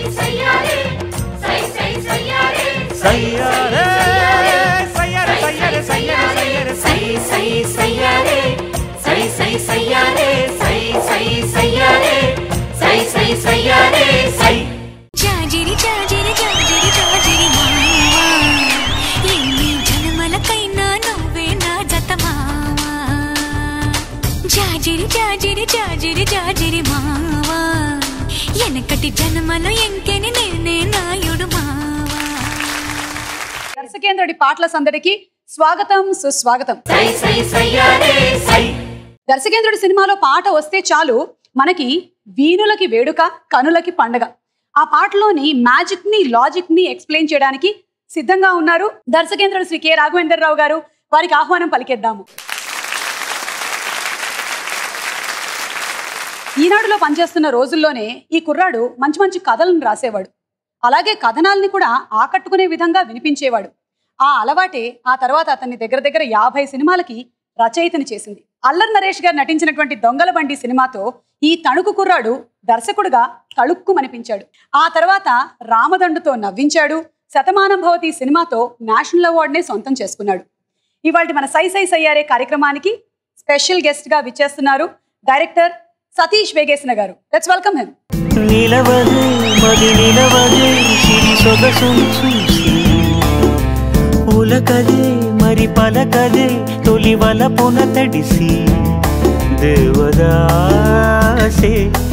సయ్యారే సై సై సయ్యారే సయ్యారే సయ్యారే సయ్యారే సయ్యారే సయ్యారే సై సై సయ్యారే సై సై సయ్యారే సై సై సయ్యారే సై సై సయ్యారే సై జాజిరి జాజిరి జాజిరి జాజిరి మావా ఎన్ని జన్మలకైనా నువ్వే నా జత మావా జాజిరి జాజిరి జాజిరి జాజిరి మావా ఎనకటి జన్మలో ఎంకెని నేనే నాయుడు మావా దర్శకేంద్రుడి పాటల సందడికి స్వాగతం సుస్వాగతం సై సై సయ్యారే సై దర్శకేంద్రుడి సినిమాలో పాట వస్తే చాలు మనకి వీణులకి వేడుక కనులకి పండగ ఆ పాటలోని మ్యాజిక్ ని లాజిక్ ని ఎక్స్ప్లెయిన్ చేయడానికి సిద్ధంగా ఉన్నారు దర్శకేంద్రుడు శ్రీ కె రాఘవేంద్రరావు గారు వారికి ఆహ్వానం పలికేద్దాము ఈనాడులో పనిచేస్తున్న రోజుల్లోనే ఈ కుర్రాడు మంచి మంచి కథలను రాసేవాడు అలాగే కథనాల్ని కూడా ఆకట్టుకునే విధంగా వినిపించేవాడు ఆ అలవాటే ఆ తర్వాత అతన్ని దగ్గర దగ్గర యాభై సినిమాలకి రచయితని చేసింది అల్లర్ నరేష్ గారు నటించినటువంటి దొంగల బండి సినిమాతో ఈ తణుకు కుర్రాడు దర్శకుడుగా తళుక్కుమనిపించాడు ఆ తర్వాత రామదండుతో నవ్వించాడు శతమానం భవతి సినిమాతో నేషనల్ అవార్డునే సొంతం చేసుకున్నాడు ఇవాళ మన సై సై సయ్యారే కార్యక్రమానికి స్పెషల్ గెస్ట్ గా విచ్చేస్తున్నారు డైరెక్టర్ సతీష్ వేగేసిన గారు లెట్స్ వెల్కమ్ హిమ్ నిలవదు మది నిలవదు సిరి సొగసును చూసి ఉలకదే మరి పలకదే తొలి వలపున తడిసి దేవదాసే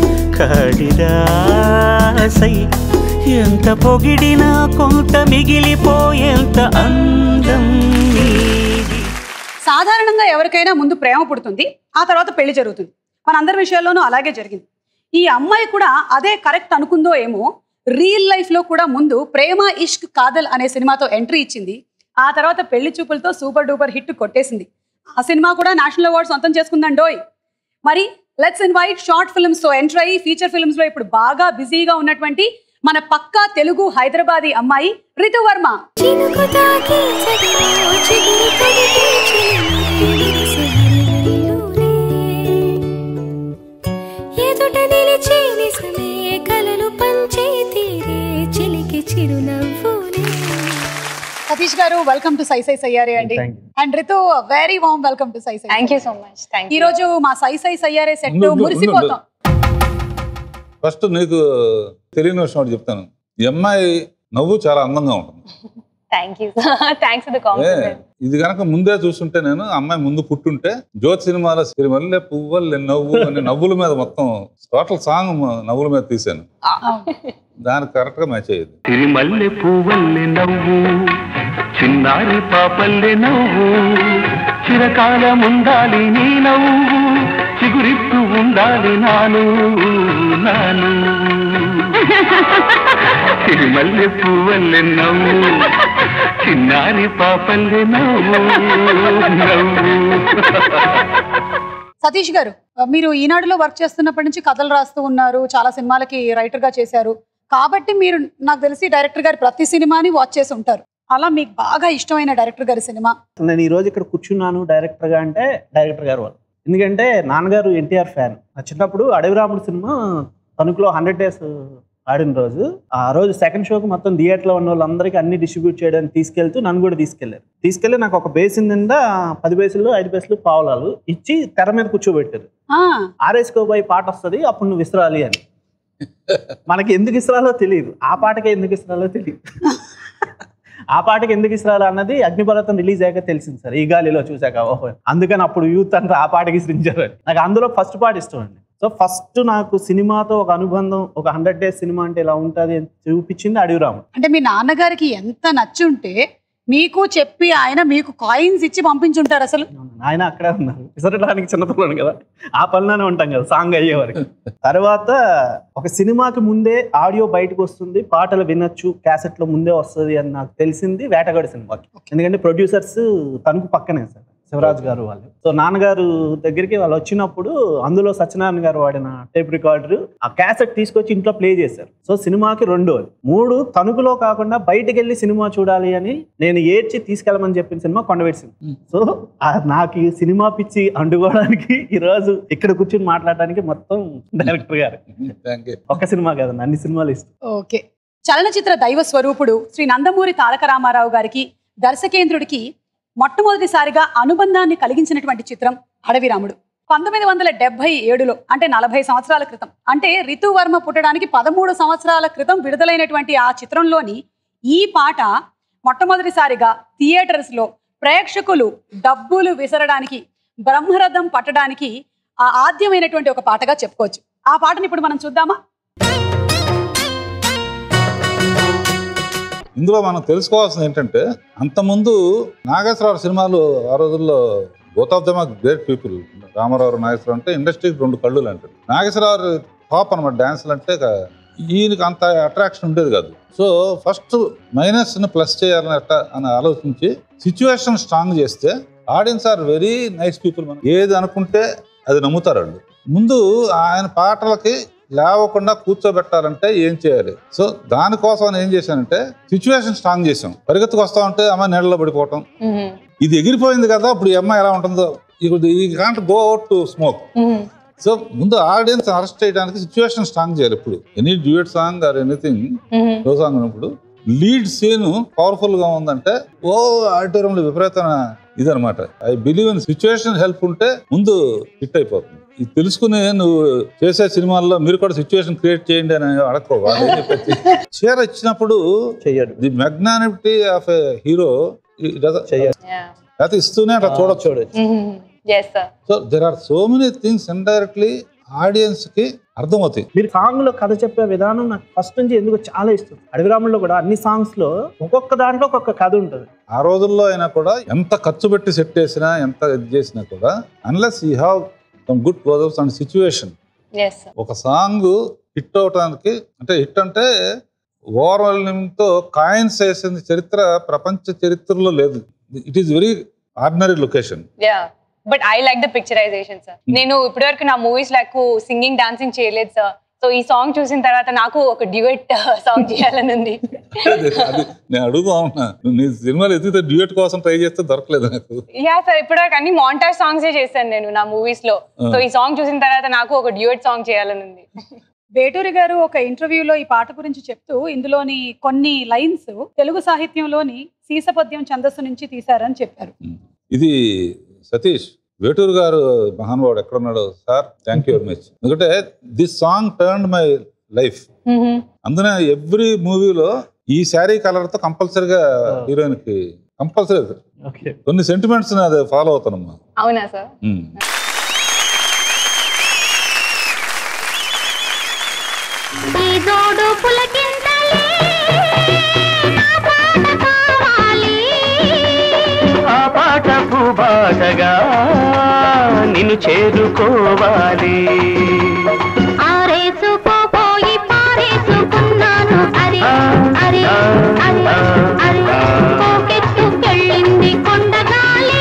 కాడిదాసై ఎంత పొగిడినా కొంత మిగిలిపోయేంత అందం నీది సాధారణంగా ఎవరికైనా ముందు ప్రేమ పుడుతుంది ఆ తర్వాత పెళ్లి జరుగుతుంది మనందరి విషయాల్లోనూ అలాగే జరిగింది ఈ అమ్మాయి కూడా అదే కరెక్ట్ అనుకుందో ఏమో రియల్ లైఫ్ లో కూడా ముందు ప్రేమ ఇష్క్ కాదల్ అనే సినిమాతో ఎంట్రీ ఇచ్చింది ఆ తర్వాత పెళ్లి చూపులతో సూపర్ డూపర్ హిట్ కొట్టేసింది ఆ సినిమా కూడా నేషనల్ అవార్డు సొంతం చేసుకుందండోయ్ మరి లెట్స్ ఇన్వైట్ షార్ట్ ఫిల్మ్స్ తో ఎంటర్ అయ్యి ఫీచర్ ఫిల్మ్స్ లో ఇప్పుడు బాగా బిజీగా ఉన్నటువంటి మన పక్కా తెలుగు హైదరాబాదీ అమ్మాయి రితు వర్మ చినుకు తాకి చదివో చిగురు తొడిగే చిలిమి విరిసె హరివిల్లులే. ఎదుట నిలిచి నిజమే కలలు పంచే తీరే చిలికి చిరునవ్వులే సతీష్ గారు వెల్కమ్ టు సై సై సయ్యారే అండి Thank you. And Ritu very warm welcome to సై సై thank you so much thank ఈ రోజు మా సై సై సయ్యారే సెట్ ఉండు, ఉండు, మురిసిపోతాం ఫస్ట్ నీకు తెలియని విషయం ఒకటి చెప్తాను ఈ అమ్మాయి నవ్వు చాలా అందంగా ఉంటుంది thank you thanks for the uh, compliment ఇది కనుక ముందే చూస్తుంటే నేను అమ్మాయి ముందు పుట్టుంటే జ్యోతి సినిమాలో సిరిమల్లె పువ్వల్లె నవ్వు అనే నవ్వుల మీద మొత్తం టోటల్ సాంగ్ నవ్వుల మీద తీశాను దానికి కరెక్ట్ గా మ్యాచ్ అయ్యేది తిరిమల్లె పువ్వల్లె నవ్వు చిన్నారి పాపల్లె నవ్వు చిరకాలం ఉండాలి నీ నవ్వు చిగురిస్తూ ఉండాలి నాను నాను తిరిమల్లె పువ్వల్లె నవ్వు చిన్నారి పాపల్లె నవ్వు నవ్వు సతీష్ గారు మీరు ఈనాడులో వర్క్ చేస్తున్నప్పటి నుంచి కథలు రాస్తూ ఉన్నారు చాలా సినిమాలకి రైటర్ గా చేశారు కాబట్టి మీరు నాకు తెలిసి డైరెక్టర్ గారి ప్రతి సినిమాని వాచ్ చేసి ఉంటారు అలా మీకు బాగా ఇష్టమైన డైరెక్టర్ గారి సినిమా నేను ఈ రోజు ఇక్కడ కూర్చున్నాను డైరెక్టర్ గా అంటే డైరెక్టర్ గారు వాళ్ళు ఎందుకంటే నాన్నగారు ఎన్టీఆర్ ఫ్యాన్ నా చిన్నప్పుడు అడవి రాముడు సినిమా తణుకులో హండ్రెడ్ డేస్ ఆడిన రోజు ఆ రోజు సెకండ్ షోకి మొత్తం థియేటర్లో ఉన్న వాళ్ళందరికీ అన్ని డిస్ట్రిబ్యూట్ చేయడానికి తీసుకెళ్తూ నన్ను కూడా తీసుకెళ్లారు తీసుకెళ్లి నాకు ఒక బేసిన్ నిండా పది బేసులు ఐదు బేసులు పావులాలు ఇచ్చి తెర మీద కూర్చోబెట్టారు ఆ, ఆర్ఎస్కోబాయ్ పాట వస్తుంది అప్పుడు నువ్వు విసరాలి అని మనకి ఎందుకు ఇస్రాలో తెలియదు ఆ పాటకే ఎందుకు ఇస్రాలో తెలియదు ఆ పాటకి ఎందుకు ఇస్రాలో అన్నది అగ్నిపర్వతం రిలీజ్ అయ్యాక తెలిసింది సార్ ఈ గాలిలో చూసాక ఓహో అందుకని అప్పుడు యూత్ అంతా ఆ పాటకి ఇస్రించారు అని నాకు అందులో ఫస్ట్ పాట ఇష్టం అండి సో ఫస్ట్ నాకు సినిమాతో ఒక అనుబంధం ఒక హండ్రెడ్ డేస్ సినిమా అంటే ఇలా ఉంటుంది అని చూపించింది అడవిరాము అంటే మీ నాన్నగారికి ఎంత నచ్చుంటే మీకు చెప్పి ఆయన మీకు కాయిన్స్ ఇచ్చి పంపించుంటారు అసలు ఆయన అక్కడే ఉన్నారు విసరడానికి చిన్నపిల్లని కదా ఆ పనిలోనే ఉంటాం కదా సాంగ్ అయ్యే వరకు తర్వాత ఒక సినిమాకి ముందే ఆడియో బయటకు వస్తుంది పాటలు వినొచ్చు క్యాసెట్ లో ముందే వస్తుంది అని నాకు తెలిసింది వేటగాడి సినిమాకి ఎందుకంటే ప్రొడ్యూసర్స్ తణుకు పక్కనే సార్ శివరాజ్ గారు వాళ్ళు సో నాన్నగారు దగ్గరికి వాళ్ళు వచ్చినప్పుడు అందులో సత్యనారాయణ గారు వాడిన టేప్ రికార్డర్ ఆ క్యాసెట్ తీసుకొచ్చి ఇంట్లో ప్లే చేశారు సో సినిమాకి రెండు అది మూడు తణుకులో కాకుండా బయటికి వెళ్ళి సినిమా చూడాలి అని నేను ఏడ్చి తీసుకెళ్ళమని చెప్పిన సినిమా కొండవేటి సినిమా సో ఆ నాకు ఈ సినిమా పిచ్చి అండుకోవడానికి ఈ రోజు ఇక్కడ కూర్చొని మాట్లాడడానికి మొత్తం డైరెక్టర్ గారు థ్యాంక్ యూ ఒక్క సినిమా కాదండి అన్ని సినిమాలు ఇష్టం ఓకే చలనచిత్ర దైవ స్వరూపుడు శ్రీ నందమూరి తారక రామారావు గారికి దర్శకేంద్రుడికి మొట్టమొదటిసారిగా అనుబంధాన్ని కలిగించినటువంటి చిత్రం అడవిరాముడు పంతొమ్మిది వందల డెబ్బై ఏడులో అంటే నలభై సంవత్సరాల క్రితం అంటే రితువర్మ పుట్టడానికి పదమూడు సంవత్సరాల క్రితం విడుదలైనటువంటి ఆ చిత్రంలోని ఈ పాట మొట్టమొదటిసారిగా థియేటర్స్లో ప్రేక్షకులు డబ్బులు విసరడానికి బ్రహ్మరథం పట్టడానికి ఆ ఆద్యమైనటువంటి ఒక పాటగా చెప్పుకోవచ్చు ఆ పాటను ఇప్పుడు మనం చూద్దామా ఇందులో మనం తెలుసుకోవాల్సింది ఏంటంటే అంతకుముందు నాగేశ్వరరావు సినిమాలు ఆ రోజుల్లో both of them are great people Rama Rao Nageswara Rao అంటే ఇండస్ట్రీకి రెండు కళ్ళు లాంటివి నాగేశ్వరరావు టాప్ అనమాట డాన్సులు అంటే ఇక ఈయనకి అంత అట్రాక్షన్ ఉండేది కాదు సో ఫస్ట్ మైనస్ని ప్లస్ చేయాలని అట్ట అని ఆలోచించి సిచ్యువేషన్ స్ట్రాంగ్ చేస్తే audience are very nice people మనం ఏది అనుకుంటే అది నమ్ముతారు వాళ్ళు ముందు ఆయన పాటలకి లేవకుండా కూర్చోబెట్టాలంటే ఏం చేయాలి సో దానికోసం నేను ఏం చేశానంటే సిచ్యువేషన్ స్ట్రాంగ్ చేసాం పరిగెత్తుకు వస్తా ఉంటే అమ్మాయి నీళ్ళలో పడిపోవటం ఇది ఎగిరిపోయింది కదా ఇప్పుడు ఈ అమ్మాయి ఎలా ఉంటుందో ఇప్పుడు ఈ can't go out to smoke so ముందు ఆడియన్స్ అరెస్ట్ చేయడానికి సిచ్యువేషన్ స్ట్రాంగ్ చేయాలి ఇప్పుడు any duet song or anything show song ఉన్నప్పుడు లీడ్ సీన్ పవర్ఫుల్ గా ఉందంటే ఓ ఆడిటోరియంలో విపరీతమైన ఇదనమాట I believe in situation help ఉంటే ముందు హిట్ అయిపోతుంది ఇది తెలుసుకుని నువ్వు చేసే సినిమాల్లో మీరు కూడా సిచ్యువేషన్ క్రియేట్ చేయండి అని అడక్కో వాళ్ళు ఏం చెప్పేది. చీర ఇచ్చినప్పుడు చెయ్యడు the magnanimity of a hero చెయ్యడు లేకపోతే ఇస్తూనే అట్లా చూడొచ్చు చూడొచ్చు yes sir so there are so many things indirectly audience కి అర్థమవుతాయి మీరు సాంగ్ లో కథ చెప్పే విధానం నాకు ఫస్ట్ నుంచి ఎందుకు చాలా ఇష్టం అడవిరాముల్లో కూడా అన్ని సాంగ్స్ లో ఒక్కొక్క దాంట్లో ఒక్కొక్క కథ ఉంటుంది ఆ రోజుల్లో అయినా కూడా ఎంత ఖర్చు పెట్టి సెట్ చేసినా ఎంత ఇది చేసినా కూడా unless you have some good closures and situation yes sir ఒక సాంగ్ హిట్ అవటానికి అంటే హిట్ అంటే ఓవర్వెల్మింగ్ తో కాయిన్స్ వేసిన చరిత్ర ప్రపంచ చరిత్రలో లేదు it is very ordinary location ya but I like the picturisation sir నేను ఇప్పటివరకు నా మూవీస్ నాకు సింగింగ్ డాన్సింగ్ చేయలేదు సార్ సో ఈ సాంగ్ చూసిన తర్వాత నాకు ఒక డ్యూయట్ సాంగ్ చేయాలని ఉంది అది నేను అడుగుతా ఉన్నా నీ సినిమాలు ఎదిగితే డ్యూయట్ కోసం ట్రై చేస్తే దొరకలేదు నాకు యా సార్ ఇప్పటివరకు అన్ని మాంటాజ్ సాంగ్స్ చేశాను నేను నా మూవీస్ లో సో ఈ సాంగ్ చూసిన తర్వాత నాకు ఒక డ్యూయట్ సాంగ్ చేయాలని ఉంది వేటూరి గారు ఒక ఇంటర్వ్యూలో ఈ పాట గురించి చెప్తూ ఇందులోని కొన్ని లైన్స్ తెలుగు సాహిత్యంలోని సీసపద్యం ఛందస్సు నుంచి తీశారని చెప్పారు ఇది సతీష్ వేటూరు గారు మహానుభావుడు ఎక్కడున్నాడు sir thank you very much ఎందుకంటే this song turn my life అందునే ఎవ్రీ మూవీలో ఈ శారీ కలర్ తో కంపల్సరీగా హీరోయిన్ కి కంపల్సరీ ఓకే కొన్ని సెంటిమెంట్స్ అది ఫాలో అవుతానమ్మా అవునా సార్ ఉమ్. ఈ జోడు పులకింతలే నా పాట కావాలి ఆ పాటకు బాటగా నిన్ను చేరుకోవాలి ఆరేసుకోపోయి పారేసుకున్నాను అరే అరే అరే అరే పోకెత్తుకెళ్ళింది కొండగాలి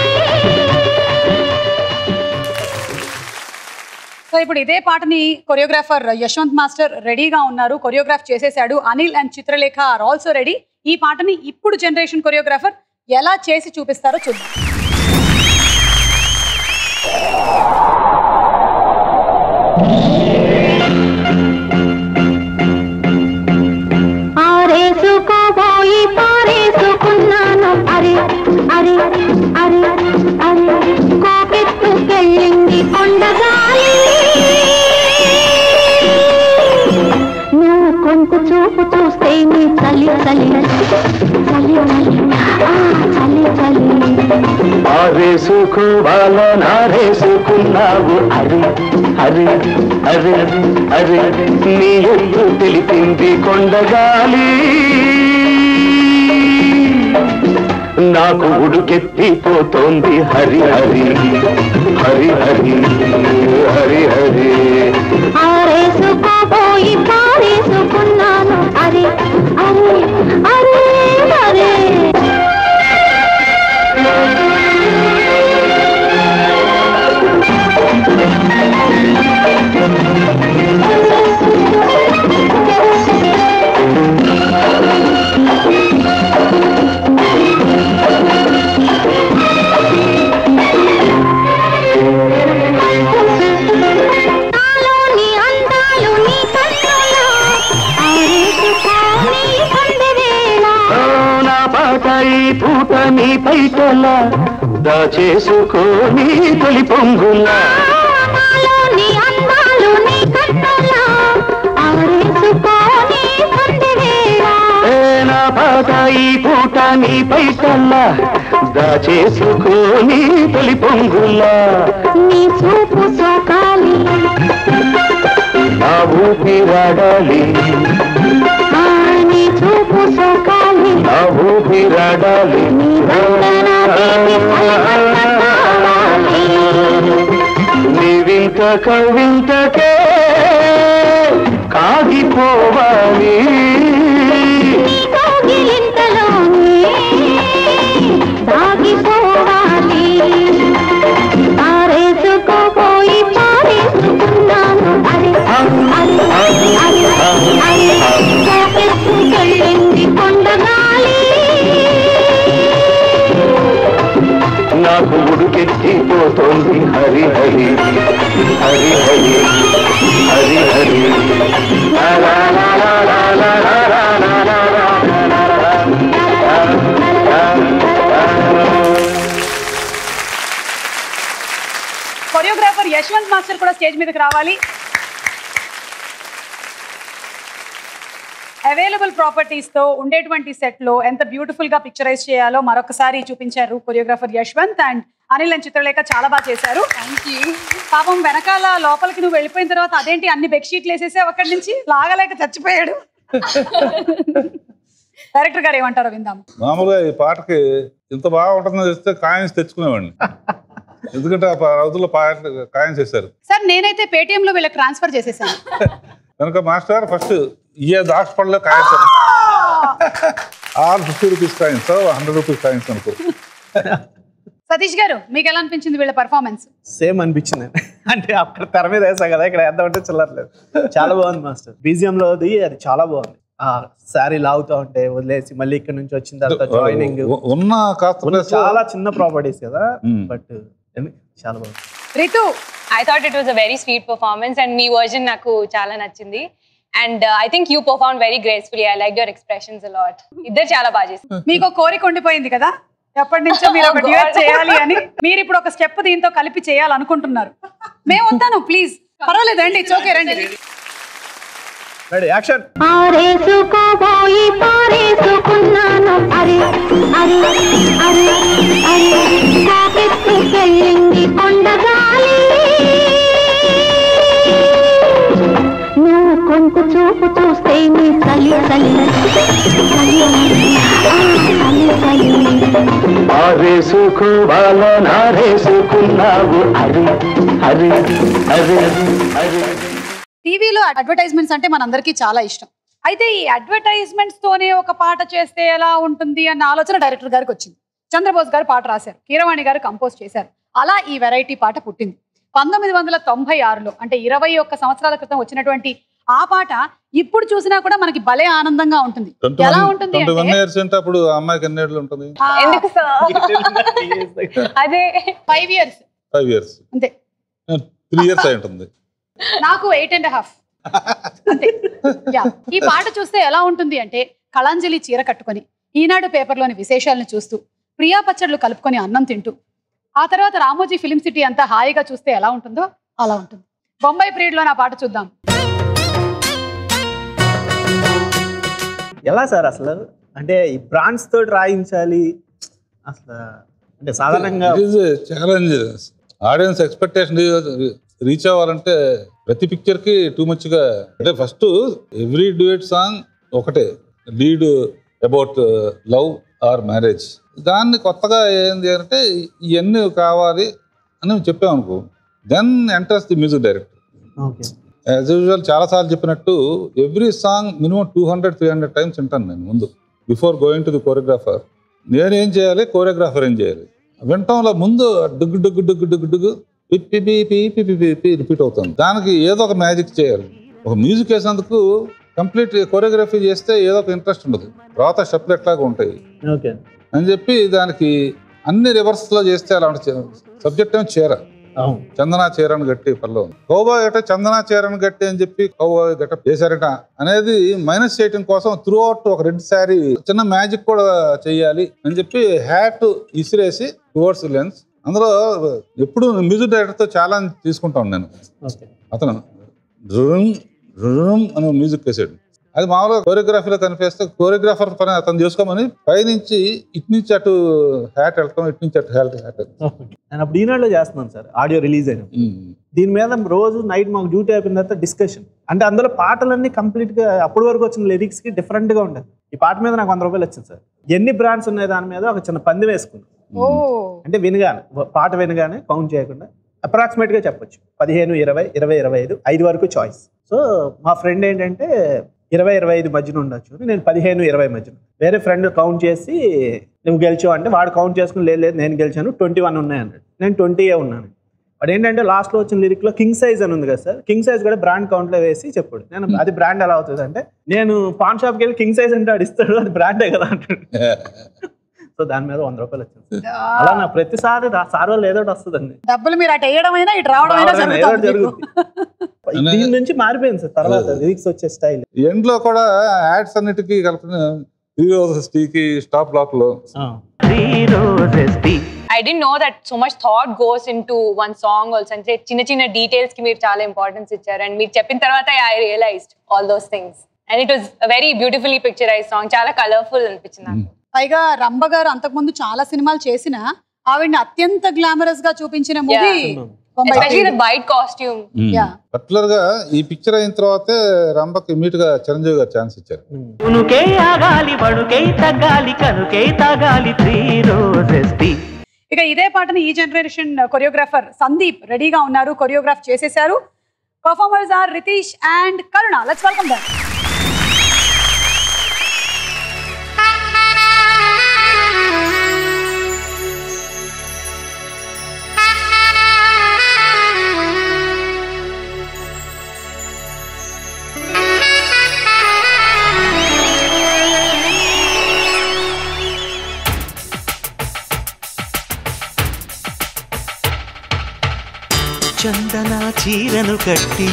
సో ఇప్పుడు ఇదే పాటని కొరియోగ్రాఫర్ యశ్వంత్ మాస్టర్ రెడీగా ఉన్నారు కొరియోగ్రాఫ్ చేసేసాడు Anil and Chitralekha are also ready ఈ పాటని ఇప్పుడు జనరేషన్ కొరియోగ్రాఫర్ ఎలా చేసి చూపిస్తారో చూద్దాం ఆరేసుకోబోయి పారేసుకున్నాను అరే అరే అరే అరే కోకెత్తుకెళ్ళింది కొండగాలి నువ్వు కొంత చూపు చూస్తే నీ చలి చలి చలి చలి ఆ, చలి చలి ఆరేసుకోవాలనారేసుకున్నావు అరే అరే అరే అరే నీ ఎత్తు తెలిపింది కొండగాలి నాకు ఉడుకెత్తిపోతోంది హరి హరి హరి హరి హరి హరి ఆరేసుకోబోయి పారేసుకున్నాను అరే అరే అరే అరే నీ పైటలా దాచేసుకోని తొలి పొంగులా నాలోని అందాలు నీ కట్టలా ఆరేసుకోని సంధివేళ ఏ నా పాట ఈ పూట నీ పైటల్లా దాచేసుకోని తొలి పొంగులా నీ చూపు సోకాలి నా ఊపిరాడాలి ఆ నీ చూపు సోకాలి నా ఊపిరాడాలి నీ దండన తీపి కలగంట కావాలి నీ వింత కవింతకే కాగిపోవాలి నీ కౌగిలింతలోనే దాగిపోవాలి పారేసుకోపోయి పారేసుకున్నాను అరే అరే అరే అరే జాకెట్టుకెళ్ళింది కొండగాలి నాకు ఉడుకెత్తిపోతోంది హరి హరి హరి హరి హరి హరి లా లా లా లా లా లా లా లా లా లా లా లా లా లా. కొరియోగ్రాఫర్ యశ్వంత్ మాస్టర్ కూడా స్టేజ్ మీదకి రావాలి అవైలబుల్ ప్రాపర్టీస్ తో ఉండేటువంటి సెట్ లో ఎంత బ్యూటిఫుల్ గా పిక్చరైజ్ చేయాలో మరొకసారి చూపించారు choreographer Yashwant and Anil and Chitralekha చాలా బాగా చేశారు పాపం వెనకాల లోపలికి నువ్వు వెళ్ళిపోయిన తర్వాత అదేంటి అన్ని బెడ్షీట్లు వేసేసావు అక్కడి నుంచి లాగలేక చచ్చిపోయాడు డైరెక్టర్ గారు ఏమంటారో విందాం మామూలుగా ఈ పాటకి ఇంత బాగా ఉంటుందని తెలిస్తే కాయిన్స్ తెచ్చుకునేవాడిని ఎందుకంటే ఆ ప- రోజుల్లో పాట కాయిన్స్ వేశారు సార్ నేనైతే పేటిఎం లో వీళ్ళకి ట్రాన్స్ఫర్ చేసేసాను కనుక మాస్టర్ ఫస్ట్ ఇయే దాక్షపడలో coins all fifty rupees coins hundred rupees coins అనుకో సతీష్ గారు మీకు ఎలా అనిపించింది వీళ్ళ పర్ఫార్మెన్స్ సేమ్ అనిపించింది అంటే అక్కడ తెర మీద వేసాం కదా ఇక్కడ వేద్దామంటే చిల్లట్లేదు చాలా బాగుంది మాస్టర్ బీజిఎం లోది అది చాలా బాగుంది ఆ శారీ లాగుతూ ఉంటే వదిలేసి మళ్ళీ ఇక్కడ నుంచి వచ్చిన తర్వాత జాయినింగ్ ఉ- ఉన్న కాస్త place లో- చాలా చిన్న ప్రాపర్టీస్ కదా Hmm. బట్ చాలా బాగుంది Ritu I thought it was a very sweet performance and మీ వర్జన్ నాకు చాలా నచ్చింది and I think you perform very gracefully I like your expressions a lot ఇద్దరు చాలా బాగా చేశారు మీకు ఒక కోరిక ఉండిపోయింది కదా ఎప్పటి నుంచో మీరు ఒక Oh, డ్యూయట్ God. చేయాలి అని మీరు ఇప్పుడు ఒక స్టెప్ దీంతో కలిపి చేయాలనుకుంటున్నారు మేము వస్తాను ప్లీజ్ పర్వాలేదు రండి చోకే రండి రెడీ యాక్షన్ ఆరేసుకోబోయి పారేసుకున్నాను అరే అరే అరే అరే కాకెత్తుకెళ్ళింది కొండగాలి నువ్వు కొంత చూపు చూస్తే నీ చలి చలి చలి ఆ, చలి చలి ఆరేసుకోవాల నారేసుకున్నావు హరి హరి హరి హరి టీవీలో అడ్వర్టైజ్మెంట్స్ అంటే మనందరికీ చాలా ఇష్టం అయితే ఈ అడ్వర్టైజ్మెంట్స్ తోనే ఒక పాట చేస్తే ఎలా ఉంటుంది అన్న ఆలోచన డైరెక్టర్ గారికి వచ్చింది చంద్రబోస్ గారు పాట రాశారు కీరవాణి గారు కంపోజ్ చేశారు అలా ఈ వెరైటీ పాట పుట్టింది పంతొమ్మిది వందల తొంభై ఆరులో అంటే ఇరవై ఒక్క సంవత్సరాల క్రితం వచ్చినటువంటి ఆ పాట ఇప్పుడు చూసినా కూడా మనకి భలే ఆనందంగా ఉంటుంది ట్వంటీ ఎలా వన్ ఉంటుంది ట్వంటీ వన్ అంటే ఇయర్స్ అంటే అప్పుడు ఆ అమ్మాయికి ఎన్ని ఏళ్ళు ఉంటుంది ఎందుకు సార్ అదే ఫైవ్ ఇయర్స్ ఫైవ్ ఇయర్స్ అంతే త్రీ ఇయర్స్ అయి ఉంటుంది నాకు ఎయిట్ అండ్ హాఫ్ అంతే యా ఈ పాట చూస్తే ఎలా ఉంటుంది అంటే కళాంజలి చీర కట్టుకొని ఈనాడు పేపర్లోని విశేషాలను చూస్తూ ప్రియా పచ్చళ్ళు కలుపుకొని అన్నం తింటూ ఆ తర్వాత రామోజీ ఫిలిం సిటీ అంతా హాయిగా చూస్తే ఎలా ఉంటుందో అలా ఉంటుంది బొంబాయి పీరియడ్లో నా పాట చూద్దాం ఎలా సార్ అసలు అంటే ఈ బ్రాండ్స్ తోటి రాయించాలి అసలు అంటే సాధారణంగా ఛాలెంజ్ ఆడియన్స్ ఎక్స్పెక్టేషన్ రీచ్ అవ్వాలంటే ప్రతి పిక్చర్ కి టూ మచ్ గా అంటే ఫస్ట్ ఎవ్రీ డ్యూయట్ సాంగ్ ఒకటే lead about love or marriage దాన్ని కొత్తగా ఏంది అంటే ఇవన్నీ కావాలి అని చెప్పామనుకో then enters the music director okay as usual చాలాసార్లు చెప్పినట్టు every song minimum two hundred three hundred times వింటాను నేను ముందు before going to the choreographer నేనేం చేయాలి కోరియోగ్రాఫర్ ఏం చేయాలి వినటంలో ముందు డుగ్గు డుగ్గు డుగ్గు డుగ్గు డుగ్గు పిప్పి పి పి పి పి పి రిపీట్ అవుతుంది దానికి ఏదో ఒక మ్యాజిక్ చేయాలి ఒక మ్యూజిక్ వేసినందుకు కంప్లీట్ కోరియోగ్రఫీ చేస్తే ఏదో ఒక ఇంట్రెస్ట్ ఉండదు తర్వాత స్టెప్లు ఎట్లాగా ఉంటాయి ఓకే అని చెప్పి దానికి అన్ని రివర్స్లో చేస్తే అలాంటి సబ్జెక్ట్ ఏమో చేర అవును చందనా చీరను గట్టి పల్లె కౌబాయ్ గట్ట చందనా చీరను గట్టి అని చెప్పి కౌబాయ్ గట్ట చేశారట అనేది మైనస్ చేయటం కోసం త్రూ అవుట్ ఒక రెడ్ శారీ చిన్న మ్యాజిక్ కూడా చెయ్యాలి అని చెప్పి హ్యాట్ ఇసిరేసి టువర్డ్స్ లెన్స్ అందులో ఎప్పుడు మ్యూజిక్ డైరెక్టర్ తో చాలా తీసుకుంటాను నేను ఓకే అతను రుమ్ రుమ్ అని మ్యూజిక్ వేసాడు అది మామూలుగా కోరియోగ్రఫీలో కనిపిస్తే కోరియోగ్రాఫర్ పని అతను చేసుకోమని పైనుంచి ఇటు నుంచి అటు హ్యాట్ వెళ్ళటం ఇటు నుంచి అటు హ్యాట్ హ్యాట్ నేను అప్పుడు ఈనాడులో చేస్తున్నాను సార్ ఆడియో రిలీజ్ అయిన దీని మీద రోజు నైట్ మాకు డ్యూటీ అయిపోయిన తర్వాత డిస్కషన్ అంటే అందులో పాటలన్నీ కంప్లీట్ గా అప్పటి వరకు వచ్చిన లిరిక్స్ కి డిఫరెంట్ గా ఉండేది ఈ పాట మీద నాకు వంద రూపాయలు వచ్చింది సార్ ఎన్ని బ్రాండ్స్ ఉన్నాయి దాని మీద ఒక చిన్న పంది వేసుకున్నాను ఓ అంటే వినగానే పాట వినగానే కౌంట్ చేయకుండా అప్రాక్సిమేట్ గా చెప్పొచ్చు పదిహేను ఇరవై ఇరవై ఇరవై ఐదు ఐదు వరకు చాయిస్ సో మా ఫ్రెండ్ ఏంటంటే ఇరవై ఇరవై ఐదు మధ్యన ఉండొచ్చు నేను పదిహేను ఇరవై మధ్యన వేరే ఫ్రెండ్ కౌంట్ చేసి నువ్వు గెలిచావు అంటే వాడు కౌంట్ చేసుకుని లేదు లేదు నేను గెలిచాను ట్వంటీ వన్ ఉన్నాయి అన్నాడు నేను ట్వంటీయే ఉన్నాను వాడు ఏంటంటే లాస్ట్లో వచ్చిన లిరిక్ లో కింగ్ సైజ్ అని ఉంది కదా సార్ కింగ్ సైజ్ కూడా బ్రాండ్ కౌంట్ లో వేసి చెప్పాడు నేను అది బ్రాండ్ ఎలా అవుతుంది అంటే నేను పాన్ షాప్కి వెళ్ళి కింగ్ సైజ్ అంటే వాడు ఇస్తాడు అది బ్రాండే కదా అంటాడు సో దాని మీద వంద రూపాయలు వచ్చింది అలా నా ప్రతిసారి రా- సార్ వాళ్ళు ఏదో ఒకటి వస్తుందండి డబ్బులు మీరు అటు వేయడం అయినా ఇటు రావడం అయినా రావడం ఏదో ఒకటి జరుగుతుంది జరుగుతుంది దీని నుంచి మారిపోయింది సార్ తర్వాత లిరిక్స్ వచ్చే స్టైల్ ఎండ్ లో కూడా యాడ్స్ అన్నిటికీ కలిపిన త్రీ రోజెస్ టీకి స్టాప్ బ్లాక్ లో three roses tea I didn't that so much thought goes into one song also అంటే చిన్న చిన్న డీటెయిల్స్ కి మీరు చాలా ఇంపార్టెన్స్ ఇచ్చారు అండ్ మీరు చెప్పిన తర్వాత I realised all those things and it was very beautifully picturise song చాలా కలర్ఫుల్ అనిపించింది నాకు పైగా రంభ గారు అంతకుముందు చాలా సినిమాలు చేసిన ఆవిడని అత్యంత గ్లామరస్ గా చూపించిన movie especially the white costume ya particular గా ఈ పిక్చర్ అయిన తర్వాతే రంభకి ఇమీడియట్ గా చిరంజీవి గారు ఛాన్స్ ఇచ్చారు ఉనుకే ఆగాలి వణుకే తగ్గాలి కనుకే తాగాలి త్రీ రోజెస్ టీ ఇక ఇదే పాటని ఈ జనరేషన్ కొరియోగ్రాఫర్ సందీప్ రెడీగా ఉన్నారు కొరియోగ్రాఫ్ చేసేశారు performers are Ritesh and Karuna let's welcome them చందన చీరను కట్టి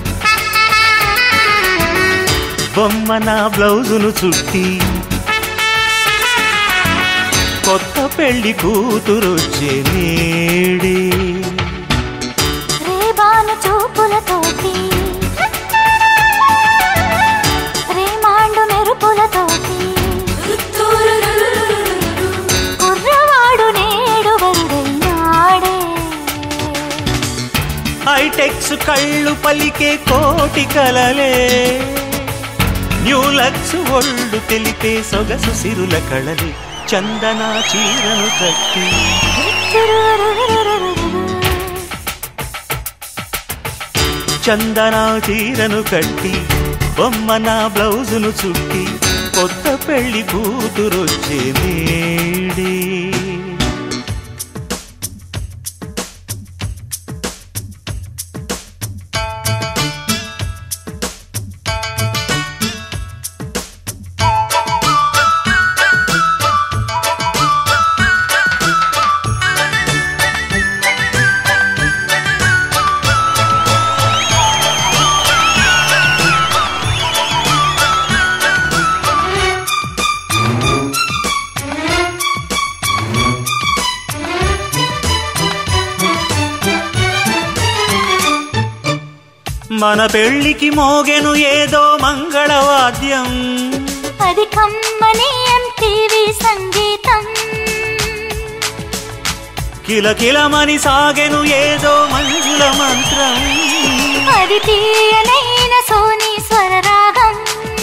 బొమ్మ నా బ్లౌజును చుట్టి కొత్త పెళ్లి కూతురొచ్చే నేడే రేబాను చూపులతోటి రేమాండు మెరుపులతోటి కుర్రవాడు నేడు వరుడైనాడే హైటెక్స్ కళ్ళు పలికే కోటి కలలే న్యూలక్స్ ఒళ్ళు తెలిపే సొగసు సిరుల కళలే చందన చీరను కట్టి చందన చీరను కట్టి బొమ్మ నా బ్లౌజును చుట్టి కొత్త పెళ్లి కూతురొచ్చే నేడే మన పెళ్లికి మోగెను ఏదో మంగళవాద్యం అది కమ్మని ఎంటీవీ సంగీతం కిలకిలమని సాగెను ఏదో మంజుల మంత్రం అది తీయనైన సోనీ స్వరరాగం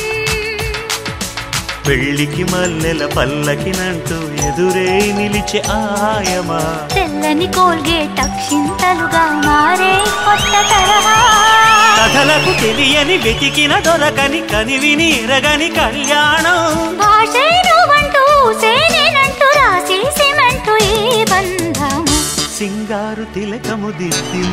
పెళ్లికి మల్లెల పల్లకినంటూ ఎదురే నిలిచే ఆయమా తెల్లని కోల్గేట్ అక్షింతలుగా మారే కొత్త తరహా కథలకు తెలియని వెతికిన దొరకని కనివిని ఎరగని కళ్యాణం భాషే నువ్వంటూ సేనేనంటూ రాసి సిమెంటు ఈ బంధము సింగారు తిలకము దిద్ది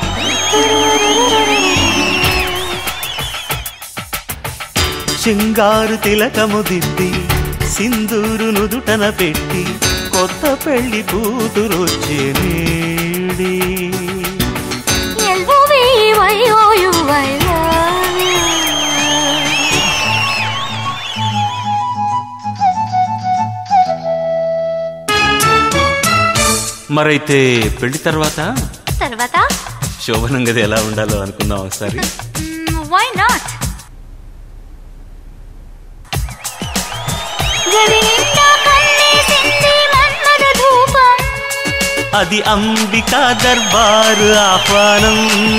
సింగారు తిలకము దిద్ది సింధూరు నుదుటన పెట్టి కొత్త పెళ్లి కూతురొచ్చే నేడే మరైతే పెళ్లి తర్వాత తర్వాత శోభనం గది ఎలా ఉండాలో అనుకుందాం ఒకసారి వై నాట్ గది నిండా కన్నేసింది మన్మథ ధూపం అది అంబికా దర్బారు ఆహ్వానం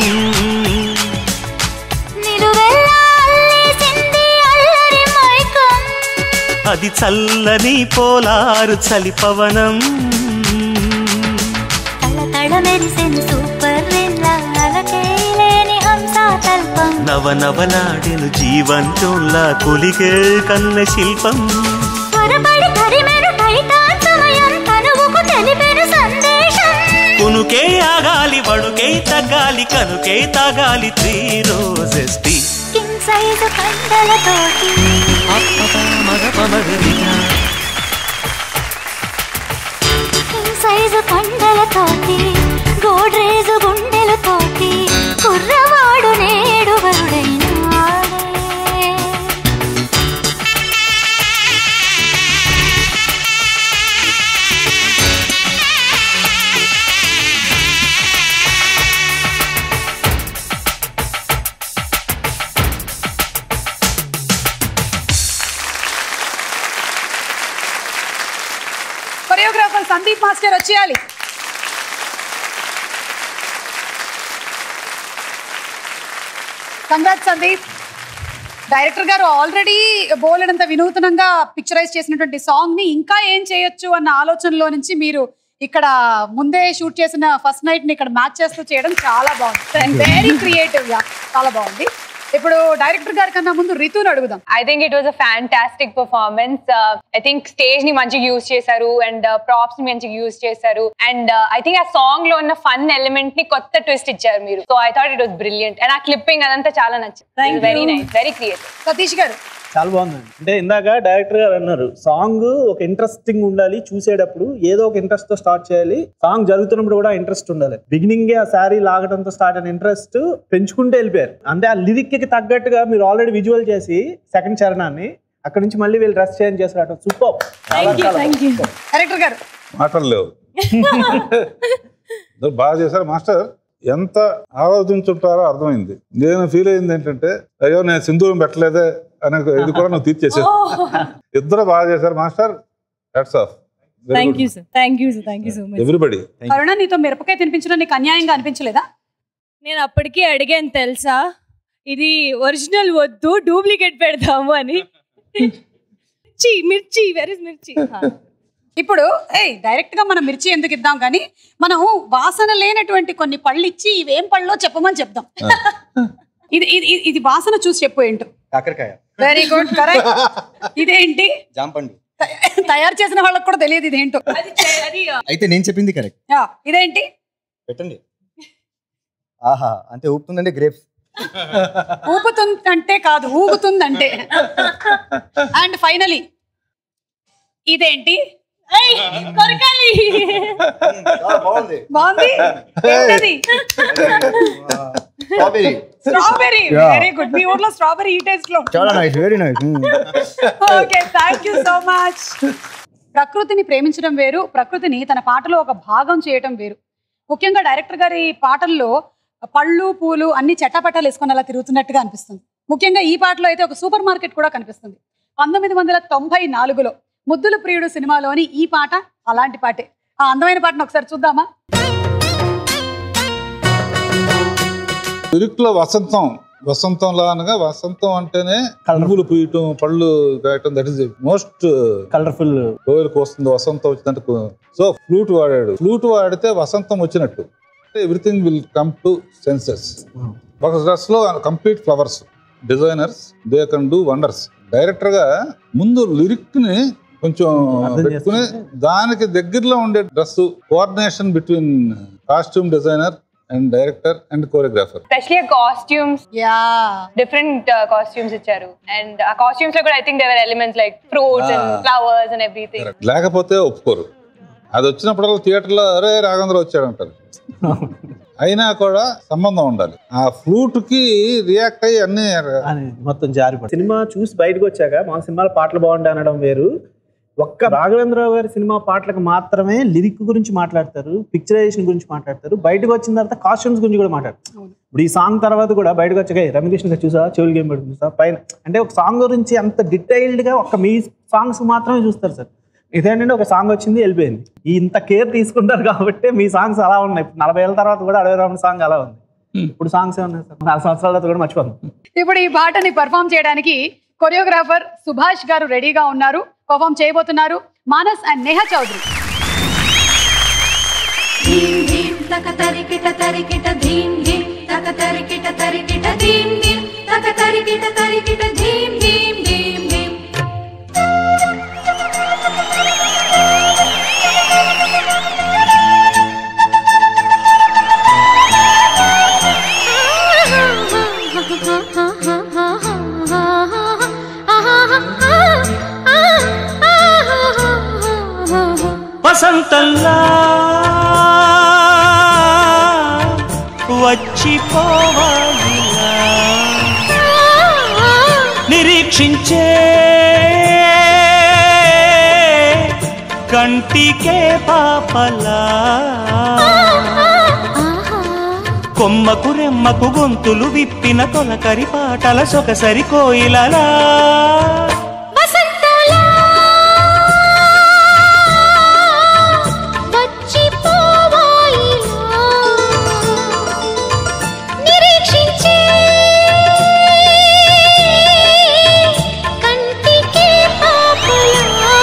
నిలువెల్లా అల్లేసింది అల్లరి మైకం అది చల్లని పోలారు చలిపవనం తల తడ మెరిసెను సూపర్ విల్లా అలకేలేని హంసా తల్పం నవనవలాడెను జీవంతోలా కొలిగే కన్న శిల్పం త్వరపడి తరిమెను టైటాన్ సమయం తనువుకు తెలిపెను సందేశం కునుకే ఆగాలి వడుకే తగ్గాలి కనుకే తాగాలి three roses tea king size కండలతోటి కింగ్ సైజు కండలతోటి గోడ్రేజు గుండెలతోటి కుర్రవాడు నేడు వరుడైనాడే కొరియోగ్రాఫర్ సందీప్ మాస్టర్ వచ్చేయాలి కంగ్రాట్ సందీప్ డైరెక్టర్ గారు ఆల్రెడీ బోలెడంత వినూతనంగా పిక్చరైజ్ చేసినటువంటి సాంగ్ ని ఇంకా ఏం చేయొచ్చు అన్న ఆలోచనలో నుంచి మీరు ఇక్కడ ముందే షూట్ చేసిన ఫస్ట్ నైట్ ని ఇక్కడ మ్యాచ్ చేస్తూ చేయడం చాలా బాగుంది వెరీ క్రియేటివ్ గా చాలా బాగుంది ఇప్పుడు డైరెక్టర్ గారి కన్నా ముందు రితుని అడుగుదాం I think it was a fantastic performance I think stage ని మంచిగా యూజ్ చేశారు అండ్ ప్రాప్స్ ని మంచిగా యూజ్ చేశారు అండ్ ఐ థింక్ ఆ సాంగ్ లో ఉన్న ఫన్ ఎలిమెంట్ ని కొత్త ట్విస్ట్ ఇచ్చారు మీరు so I thought it was brilliant and ఆ క్లిప్పింగ్ అదంతా చాలా Thank నచ్చింది you. Very nice very creative Satish గారు చాలా బాగుందండి అంటే ఇందాక డైరెక్టర్ గారు అన్నారు సాంగ్ ఒక ఇంట్రెస్టింగ్ ఉండాలి చూసేటప్పుడు ఏదో ఒక ఇంట్రెస్ట్ తో స్టార్ట్ చేయాలి సాంగ్ జరుగుతున్నప్పుడు కూడా ఇంట్రెస్ట్ ఉండాలి బిగినింగ్ ఆ శారీ లాగడంతో స్టార్ట్ అయిన ఇంట్రెస్ట్ పెంచుకుంటూ వెళ్ళిపోయారు అంటే ఆ లిరిక్ కి తగ్గట్టుగా మీరు ఆల్రెడీ విజువల్ చేసి సెకండ్ చరణాన్ని అక్కడ నుంచి మళ్ళీ వీళ్ళు డ్రెస్ చేంజ్ చేస్తారు సూపర్ డైరెక్టర్ గారు మాటలు లేవు ఇద్దరు బాగా చేశారు మాస్టర్ ఎంత ఆలోచించుంటారో అర్థమైంది నేను ఫీల్ అయింది ఏంటంటే అయ్యో నేను సింధూరం పెట్టలేదే అనే ఇది కూడా నువ్వు తీర్చేసావు ఇద్దరు బాగా చేశారు master hats off thank you sir thank you sir thank you so much everybody Karuna నీతో మిరపకాయ తినిపించడం నీకు అన్యాయంగా అనిపించలేదా నేను అప్పటికి అడిగాను తెలుసా ఇది ఒరిజినల్ వద్దు డూప్లికేట్ పెడదాము అని మిర్చి మిర్చి వెరీ మిర్చి ఇప్పుడు ఏయ్ డైరెక్ట్ గా మనం మిర్చి ఎందుకు ఇద్దాం కానీ మనం వాసన లేనటువంటి కొన్ని పళ్ళు ఇచ్చి ఇవేం పళ్ళో చెప్పమని చెప్దాం ఇది ఇది ఇది- ఇది వాసన చూసి చెప్పు ఏంటో కాకరకాయ వెరీ గుడ్ కరెక్ట్ ఇదేంటి జాంపండు త- తయారు చేసిన వాళ్ళకి కూడా తెలియదు ఇదేంటో అయితే నేను చెప్పింది కరెక్ట్ యా, ఇదేంటి పెట్టండి ఆహా అంటే ఊపుతుందంటే గ్రేప్స్ ఊపుతుందంటే కాదు ఊగుతుందంటే అండ్ ఫైనలీ ఇదేంటి కొరకాలి బాగుంది బాగుంది ఏంటది strawberry strawberry Yeah. Very good మీ ఊర్లో స్ట్రాబెరీ ఈ టేస్ట్ లో చాలా nice very nice okay thank you so much ప్రకృతిని ప్రేమించడం వేరు ప్రకృతిని తన పాటలో ఒక భాగం చేయటం వేరు ముఖ్యంగా డైరెక్టర్ గారి పాటల్లో పళ్ళు పూలు అన్ని చట్టపట్టాలు వేసుకొని అలా తిరుగుతున్నట్టుగా అనిపిస్తుంది ముఖ్యంగా ఈ పాటలో అయితే ఒక సూపర్ మార్కెట్ కూడా కనిపిస్తుంది పంతొమ్మిది వందల తొంభై నాలుగులో ముద్దుల ప్రియుడు సినిమాలోని ఈ పాట అలాంటి పాటే ఆ అందమైన పాటను ఒకసారి చూద్దామా లిరిక్ లో వసంతం వసంతంలా అనగా వసంతం అంటేనే పువ్వులు పూయటం పళ్ళు కాయటం దట్ ఇస్ మోస్ట్ కలర్ఫుల్ కోయిలకు వస్తుంది వసంతం వచ్చిందంటే సో ఫ్లూట్ వాడాడు ఫ్లూట్ వాడితే వసంతం వచ్చినట్టు everything will come to senses ఒక డ్రెస్ లో complete flowers designers they can do wonders director గా ముందు లిరిక్ ని కొంచెం అర్థం పెట్టుకుని దానికి దగ్గరలో ఉండే dress coordination between costume designer and director and choreographer especially costumes yeah different costumes ఇచ్చారు అండ్ ఆ కాస్ట్యూమ్స్ లో కూడా I think their elements like fruits and Ah. Flowers and everything లేకపోతే ఒప్పుకోరు అది వచ్చినప్పుడల్లా థియేటర్లో అరే రాఘవేంద్ర వచ్చాడు అంటారు అయినా కూడా సంబంధం ఉండాలి ఆ ఫ్లూట్ కి రియాక్ట్ అయ్యి అన్ని అని మొత్తం జారిపడి సినిమా చూసి బయటకు వచ్చాక మా సినిమాలో పాటలు బాగుంటాయి అనడం వేరు ఒక్క రాఘవేంద్రరావు గారి సినిమా పాటలకు మాత్రమే లిరిక్ గురించి మాట్లాడతారు పిక్చరైజేషన్ గురించి మాట్లాడతారు బయటకు వచ్చిన తర్వాత కాస్ట్యూమ్స్ గురించి కూడా మాట్లాడతారు ఇప్పుడు ఈ సాంగ్ తర్వాత కూడా బయటకు వచ్చాక "ఏయ్, రమ్యకృష్ణ గారు చూసా చెవులు గేమ్ పెడుతుంది సార్ పైన అంటే ఒక సాంగ్ గురించి అంత డీటెయిల్డ్ గా ఒక మీ సాంగ్స్ మాత్రమే చూస్తారు సార్ ఇదేంటంటే ఒక సాంగ్ వచ్చింది వెళ్ళిపోయింది ఈ ఇంత కేర్ తీసుకుంటారు కాబట్టి మీ సాంగ్స్ అలా ఉన్నాయి ఇప్పుడు నలభై ఏళ్ళ తర్వాత కూడా అడవి రావణ సాంగ్ అలా ఉంది ఇప్పుడు సాంగ్స్ ఏమన్నాయి సార్ నాలుగు సంవత్సరాల తర్వాత కూడా మర్చిపోతాం ఇప్పుడు ఈ పాటని పర్ఫామ్ చేయడానికి కొరియోగ్రాఫర్ సుభాష్ గారు రెడీగా ఉన్నారు పర్ఫామ్ చేయబోతున్నారు మానస్ అండ్ నేహా చౌదరి ధీం ధీం తక తరికిట తరికిట ధీం ధీం తక తరికిట తరికిట ధీం ధీం తక తరికిట తరికిట ధీం ధీం ధీం ధీం వసంతంలా వచ్చిపోవాలిలా నిరీక్షించే కంటికే పాపలా కొమ్మకు రెమ్మకు గొంతులు విప్పిన తొలకరి పాటల సొగసరి కోయిలలా నిరీక్షించే కంటికే పాపలా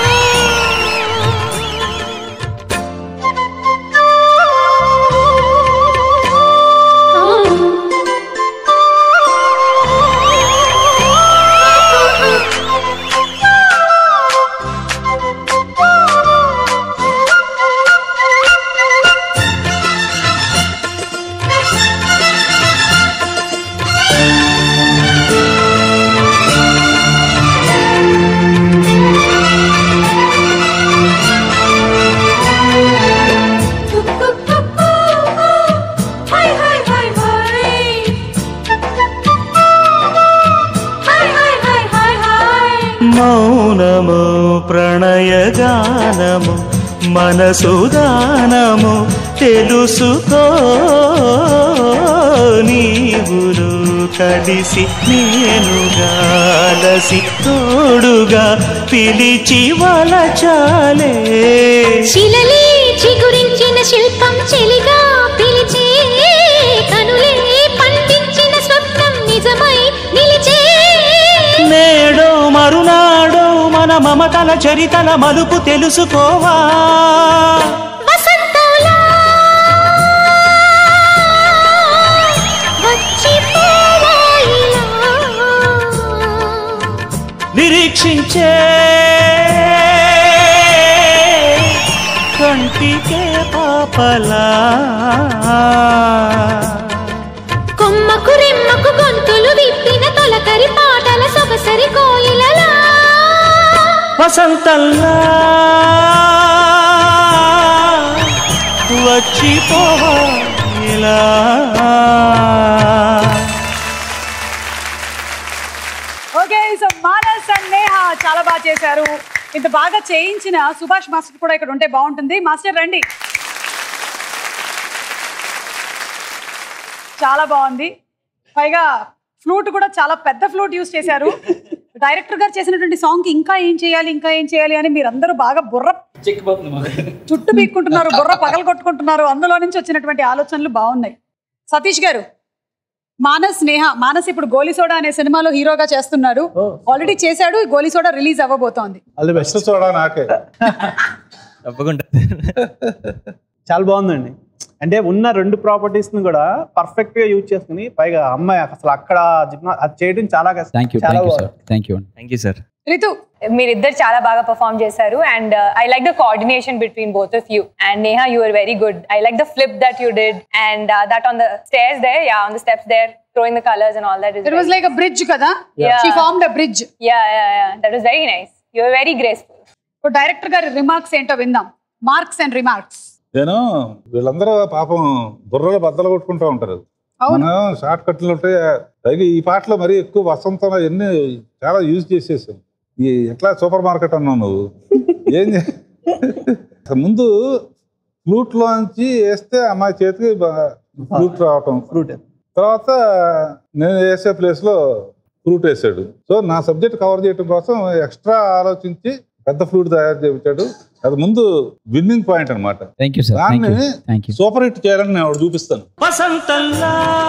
హై హై హై హై హై హై హై హై హై మౌనము ప్రణయగానము మనసుదానము తెలుసుకో నీవులు కలిసి నేనుగాలసి తోడుగా పిలిచి వలచాలే శిలలే చిగురించిన శిల్పం చెలిగా పిలిచే కనులే పండించిన స్వప్నం నిజమై నిలిచే నేడో మరునాడో మన మమతల చరితల మలుపు తెలుసుకోవా వసంతంలా వచ్చిపోవాయిలా నిరీక్షించే కంటికే పాపలా కొమ్మకు రెమ్మకు గొంతులు విప్పిన తొలకరి పాటల సొగసరి కోయిలలా వసంతల్లా వచ్చిపోవాలా okay so Manas and Neha చాలా బాగా చేశారు ఇంత బాగా చేయించిన సుభాష్ మాస్టర్ కూడా ఇక్కడ ఉంటే బాగుంటుంది మాస్టర్ రండి చాలా బాగుంది పైగా ఫ్లూట్ కూడా చాలా పెద్ద ఫ్లూట్ యూస్ చేశారు డైరెక్టర్ గారు చేసినటువంటి సాంగ్ కి ఇంకా ఏం చేయాలి ఇంకా ఏం చేయాలి అని మీరందరూ బాగా బుర్ర చుట్టూ పీక్కుంటున్నారు బుర్ర పగలు కొట్టుకుంటున్నారు అందులో నుంచి వచ్చినటువంటి ఆలోచనలు బాగున్నాయి సతీష్ గారు మానస్ నేహ మానస్ ఇప్పుడు గోలిసోడా అనే సినిమాలో హీరోగా చేస్తున్నాడు ఆల్రెడీ చేశాడు ఈ గోలిసోడా రిలీజ్ అవ్వబోతోంది ఆల్ ది బెస్ట్ చూడ నాకే తప్పకుండా చాలా బాగుందండి అంటే ఉన్న రెండు ప్రాపర్టీస్ ని కూడా పర్ఫెక్ట్ గా యూజ్ చేసుకుని పైగా అమ్మాయి అసలు అక్కడ జిమ్నా- అది చేయడం చాలా కష్టం థ్యాంక్ యూ చాలా థ్యాంక్ యూ బాగుంది. Sir thank you thank you sir Ritu మీరిద్దరు చాలా బాగా పర్ఫామ్ చేశారు and I like the coordination between both of you and Neha you are very good I like the flip that you did and that on the stairs there yeah on the steps there throwing the colors and all that is it was like a bridge కదా Yeah. She formed a bridge yeah yeah yeah that was very nice you were very graceful ఇప్పుడు director గారి remarks ఏంటో విందాం marks and remarks నేను వీళ్ళందరూ పాపం బుర్రలో బద్దలు కొట్టుకుంటూ ఉంటారు మనం షార్ట్ కట్లు ఉంటే పైగా ఈ పాటలో మరీ ఎక్కువ వసంతం ఎన్ని చాలా యూజ్ చేసేసాం ఈ ఎట్లా సూపర్ మార్కెట్ అన్నావు నువ్వు ఏం చే- అసలు ముందు ఫ్లూట్లోంచి వేస్తే అమ్మాయి చేతికి ఫ్లూట్ రావటం ఫ్రూట్ తర్వాత నేను వేసే ప్లేస్లో ఫ్రూట్ వేసాడు సో నా సబ్జెక్ట్ కవర్ చేయడం కోసం ఎక్స్ట్రా ఆలోచించి పెద్ద ఫ్లూట్ తయారు చేయించాడు అది ముందు విన్నింగ్ పాయింట్ అనమాట thank you sir thank you దాన్ని థ్యాంక్ యూ సూపర్ హిట్ చేయాలని నేను ఆవిడ చూపిస్తాను వసంతంలా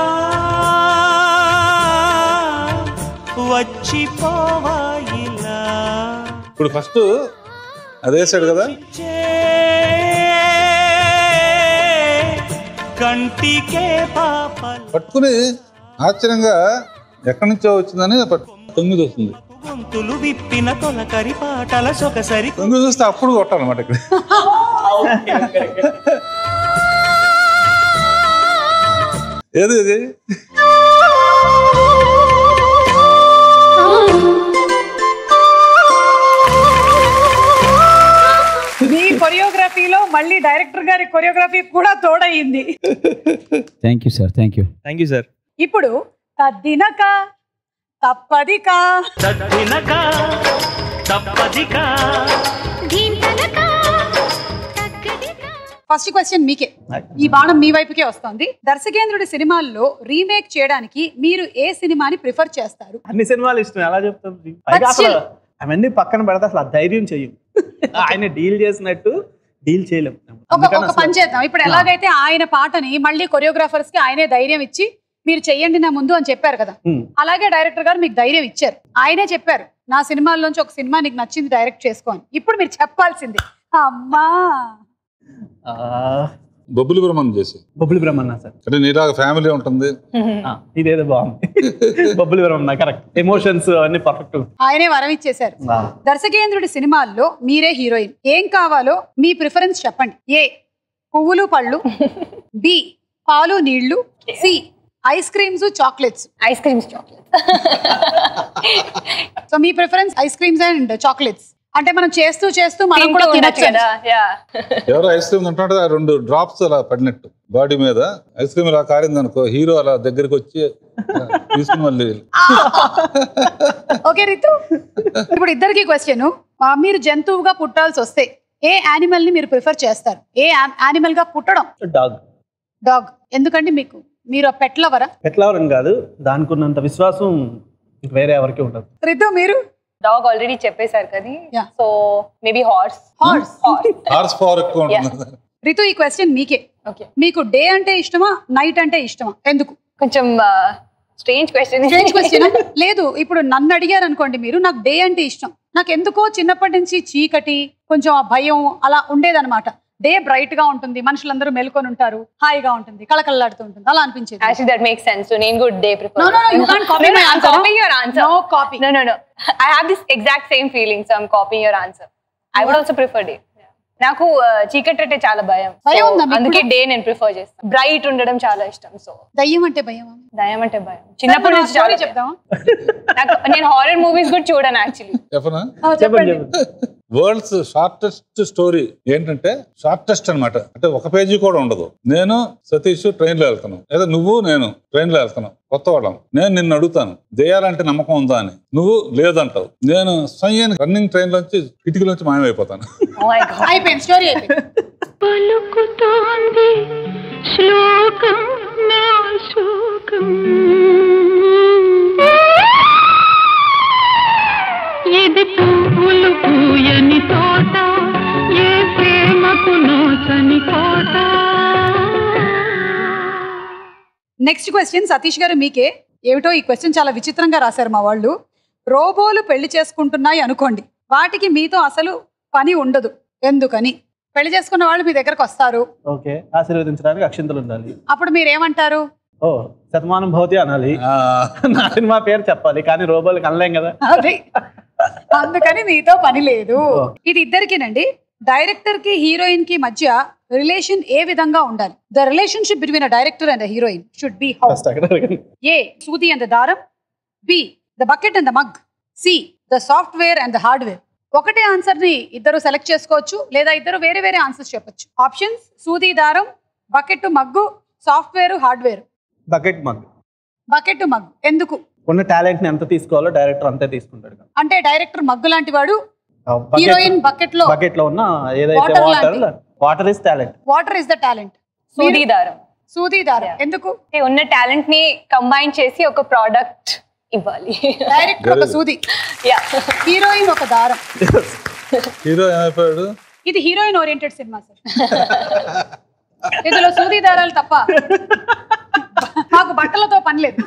వచ్చిపోవాయిలా ఇప్పుడు ఫస్ట్ అది వేసాడు కదా కంటికే పాపల పట్టుకుని ఆశ్చర్యంగా ఎక్కడి నుంచో వచ్చిందని పట్టు- తొమ్మిది వస్తుంది గొంతులు విప్పిన తొలకరి పాటల సొగసరి తొమ్మిది చూస్తే అప్పుడు కొట్టాలన్నమాట ఇక్కడ ఏది ఇది మీ కొరియోగ్రఫీలో మళ్ళీ డైరెక్టర్ గారి కొరియోగ్రఫీ కూడా తోడయింది thank you sir thank you thank you sir ఇప్పుడు తద్దినక తప్పదిక తద్దినక తప్పదిక ఫస్ట్ క్వశ్చన్ మీకే ఈ బాణం మీ వైపుకే వస్తుంది దర్శకేంద్రుడి సినిమాల్లో రీమేక్ చేయడానికి మీరు ఏ సినిమాని ప్రిఫర్ చేస్తారు అన్ని సినిమాలు ఇష్టం ఎలా చెప్తాం పైగా అసలు still- అవన్నీ పక్కన పెడితే అసలు ఆ ధైర్యం చెయ్యం ఆయన డీల్ చేసినట్టు డీల్ చేయలేం ఒక ఒక పని చేద్దాం ఇప్పుడు ఎలాగైతే ఆయన పాటని మళ్ళీ కొరియోగ్రాఫర్స్ కి ఆయనే ధైర్యం ఇచ్చి మీరు చెయ్యండి నా ముందు అని చెప్పారు కదా Hmm. అలాగే డైరెక్టర్ గారు మీకు ధైర్యం ఇచ్చారు ఆయనే చెప్పారు నా సినిమాల్లోంచి ఒక సినిమా నీకు నచ్చింది డైరెక్ట్ చేసుకో అని ఇప్పుడు మీరు చెప్పాల్సింది అమ్మా బొబ్బులి బ్రహ్మం చేసి బొబ్బులి బ్రహ్మన్న సార్ అంటే నీలాగా ఫ్యామిలీ ఉంటుంది ఆ, ఇదేదో బాగుంది బొబ్బులి బ్రహ్మన్న కరెక్ట్ ఎమోషన్స్ అవన్నీ పర్ఫెక్ట్ ఆయనే వరం ఇచ్చేశారు దర్శకేంద్రుడి సినిమాల్లో మీరే హీరోయిన్ ఏం కావాలో మీ ప్రిఫరెన్స్ చెప్పండి ఏ పువ్వులు పళ్ళు బి పాలు నీళ్లు C ice creams chocolates ice creams chocolates so మీ preference ice creams and chocolates అంటే మనం చేస్తూ చేస్తూ మనం కూడా తినొచ్చు అని. ఎవరో ఐస్ క్రీమ్ తింటుంటే ఆ రెండు డ్రాప్స్ అలా పడినట్టు బాడీ మీద ఐస్ క్రీమ్ ఇలా కారింది అనుకో హీరో అలా దగ్గరికి వచ్చి ఆ, తీసుకుని మళ్ళీ ఓకే రితు ఇప్పుడు ఇద్దరికి క్వశ్చన్ మీరు జంతువుగా పుట్టాల్సి వస్తే ఏ యానిమల్ ని మీరు ప్రిఫర్ చేస్తారు ఏ యానిమల్ గా పుట్టడం డాగ్ డాగ్ ఎందుకంటే మీకు మీరు పెట్ లవరా పెట్లవరని కాదు దానికి ఉన్నంత విశ్వాసం ఇంక వేరే ఎవరికి ఉండదు రితు మీరు డాగ్ ఆల్రెడీ చెప్పేశారు కదా so maybe horse horse horse power ఎక్కువ ఉంటుంది రితు ఈ క్వశ్చన్ మీకే ఓకే మీకు డే అంటే ఇష్టమా నైట్ అంటే ఇష్టమా ఎందుకు కొంచెం స్ట్రేంజ్ క్వశ్చన్ స్ట్రేంజ్ క్వశ్చన్ లేదు ఇప్పుడు నన్ను అడిగారు అనుకోండి మీరు నాకు డే అంటే ఇష్టం నాకు ఎందుకో చిన్నప్పటి నుంచి చీకటి కొంచెం ఆ భయం అలా ఉండేదన్నమాట డే బ్రైట్ గా ఉంటుంది మనుషులందరూ మేల్కొని ఉంటారు హాయిగా ఉంటుంది కళకళలాడుతూ ఉంటుంది అలా అనిపించేది Actually, that makes sense. So, నేను good day prefer. No, no, no, you can't copy no, no, my I'm answer. copying your answer. No copy. No, no, no. I have this exact same feeling, so I'm copying your answer. I would also prefer day. నాకు uh, చీకటి అంటే చాలా భయం భయం So, ఉందా మీకు అందుకే కూడా? డే నేను ప్రిఫర్ చేస్తాను బ్రైట్ ఉండడం చాలా ఇష్టం సో దయ్యం అంటే భయం దయం అంటే భయం చిన్నప్పటి నుంచి చాలా భయం. చెప్దామా నాకు నేను హారర్ మూవీస్ కూడా చూడను యాక్చువల్లీ చెప్పనా చెప్పండి చెప్పండి వరల్డ్స్ షార్టెస్ట్ స్టోరీ ఏంటంటే షార్టెస్ట్ అన్నమాట అంటే ఒక పేజీ కూడా ఉండదు నేను సతీష్ ట్రైన్ లో వెళ్తాను లేదా నువ్వు నేను ట్రైన్ లో వెళ్తాను కొత్త వాళ్ళం నేను నిన్ను అడుగుతాను దేయాలంటే నమ్మకం ఉందా అని నువ్వు లేదంటావు నేను స్వయం రన్నింగ్ ట్రైన్ లోంచి కిటికీలోంచి మాయమైపోతాను అయిపోయింది స్టోరీ అయిపోయింది పలుకుతోంది శ్లోకం నా శోకం ఇది పువ్వులు పూయని తోట ఏ ప్రేమకు నోచని కోట నెక్స్ట్ క్వశ్చన్ సతీష్ గారు మీకే ఏమిటో ఈ క్వశ్చన్ చాలా విచిత్రంగా రాశారు మా వాళ్ళు రోబోలు పెళ్లి చేసుకుంటున్నాయి అనుకోండి వాటికి మీతో అసలు పని ఉండదు ఎందుకని పెళ్లి చేసుకున్న వాళ్ళు మీ దగ్గరకు వస్తారు ఓకే ఆశీర్వదించడానికి అక్షింతలు ఉండాలి అప్పుడు మీరేమంటారు ఓ శతమానం భవతి అనాలి నా సినిమా పేరు చెప్పాలి కానీ రోబోలకి అనలేం కదా అది అందుకని మీతో పని లేదు ఇది ఇద్దరికినండి డైరెక్టర్ కి హీరోయిన్ కి మధ్య రిలేషన్ ఏ విధంగా ఉండాలి the relationship between a director and heroine should be how first అక్కడ అడగండి. ఏ సూది అండ్ దారం B the bucket and the mug C the software and the hardware ఒకటే ఆన్సర్ ని ఇద్దరు సెలెక్ట్ చేసుకోవచ్చు లేదా ఇద్దరు వేరే వేరే ఆన్సర్స్ చెప్పొచ్చు ఆప్షన్స్ సూది దారం bucket mug software hardware bucket mug bucket mug ఎందుకు ఉన్న టాలెంట్ ని ఎంత తీసుకోవాలో డైరెక్టర్ అంతే తీసుకుంటాడు అంటే డైరెక్టర్ మగ్గు లాంటి వాడు హీరోయిన్ బకెట్ లో బకెట్ లో ఉన్న ఏదైతే Water వాటర్ లాంటి. Water is talent water is the talent సూదీదారం సూదీదారం ఎందుకు అంటే ఉన్న టాలెంట్ ని కంబైన్ చేసి ఒక ప్రోడక్ట్ ఇవ్వాలి డైరెక్టర్ ఒక సూది యా హీరోయిన్ ఒక దారం హీరో ఏమైపోయాడు ఇది హీరోయిన్ ఓరియంటెడ్ సినిమా సార్ ఇందులో సూది దారాలు తప్ప మాకు బట్టలతో పని లేదు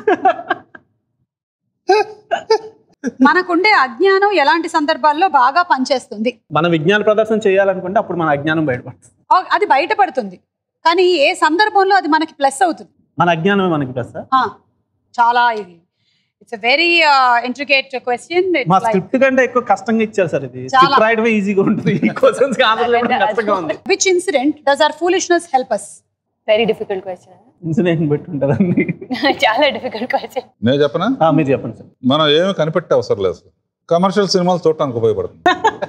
మనకుండే అజ్ఞానం ఎలాంటి సందర్భాల్లో బాగా పనిచేస్తుంది మన విజ్ఞాన ప్రదర్శన చేయాలనుకుంటే అప్పుడు మన అజ్ఞానం బయటపడుతుంది ఆ, అది బయటపడుతుంది కానీ ఏ సందర్భంలో అది మనకి ప్లస్ అవుతుంది మన అజ్ఞానమే మనకి ప్లస్ ఆ, చాలా ఇది ఇట్స్ వెరీ ఇంట్రికేట్ క్వశ్చన్ మా స్క్రిప్ట్ కంటే ఎక్కువ కష్టంగా ఇచ్చారు సార్ ఇది చాలా. స్క్రిప్ట్ రాయడమే ఈజీగా ఉంటుంది ఈ క్వశ్చన్స్ ఆన్సర్ చెప్పడం కష్టంగా ఉంది which incident does our foolishness help us very difficult question incident పెట్టి ఉంటారు అన్ని చాలా డిఫికల్ట్ క్వశ్చన్ నేను చెప్పనా ఆ, మీరు చెప్పండి సార్ మనం ఏమి కనిపెట్టే అవసరం లేదు సార్ కమర్షియల్ సినిమాలు చూడటానికి ఉపయోగపడుతుంది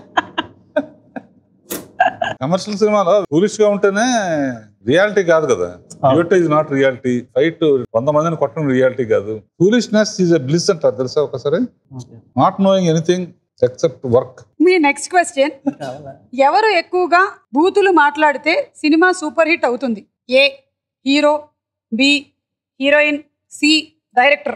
కమర్షియల్ సినిమాలో ఫూలిష్ గా ఉంటేనే రియాలిటీ కాదు కదా it is not reality fight వంద మందిని కొట్టడం రియాలిటీ కాదు ఫూలిష్నెస్ ఈజ్ ఎ బ్లిస్ అంటారు తెలుసా ఒకసారి not knowing anything except work మీ నెక్స్ట్ క్వశ్చన్ ఎవరు ఎక్కువగా బూతులు మాట్లాడితే సినిమా సూపర్ హిట్ అవుతుంది A hero B heroine C director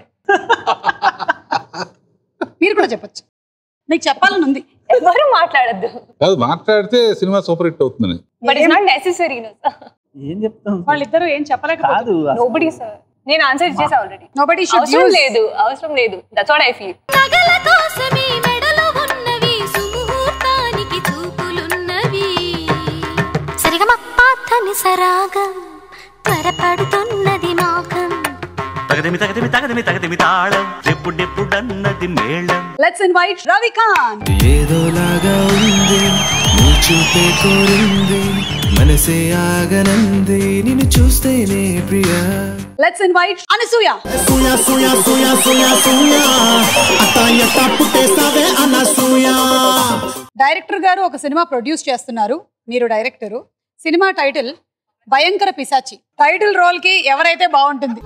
మీరు కూడా చెప్పొచ్చు మీకు చెప్పాలని ఉంది ఎవరు మాట్లాడద్దు కాదు మాట్లాడితే సినిమా సూపర్ హిట్ అవుతుందని బట్ ఇట్స్ నాట్ నెసెసరీ ఏం చెప్తాం వాళ్ళిద్దరూ ఏం చెప్పలేకపోతే నోబడి సార్ నేను ఆన్సర్ ఇచ్చేసా ఆల్రెడీ నోబడి అవసరం లేదు అవసరం లేదు దట్స్ వాట్ ఐ ఫీల్ నగల కోసమే మెడలో ఉన్నవి సుముహూర్తానికి చూపులున్నవి సరిగమ పాతని సరాగం త్వరపడుతున్నది మాగం తగదిమి తగదిమి తగదిమి తగదిమి తాళం ఎప్పుడెప్పుడన్నది మేళం లెట్స్ ఇన్వైట్ రవికాంత్ ఏదోలాగా ఉంది నీ చూపే కోరింది మనసే ఆగనంది నిన్ను చూస్తేనే ప్రియా లెట్స్ ఇన్వైట్ అనసూయ సూయా సూయా సూయా సూయా సూయా అత్త ఎట్ట పుట్టేస్తావే అనసూయ డైరెక్టర్ గారు ఒక సినిమా ప్రొడ్యూస్ చేస్తున్నారు మీరు డైరెక్టరు సినిమా టైటిల్ భయంకర పిశాచి టైటిల్ రోల్ కి ఎవరైతే బాగుంటుంది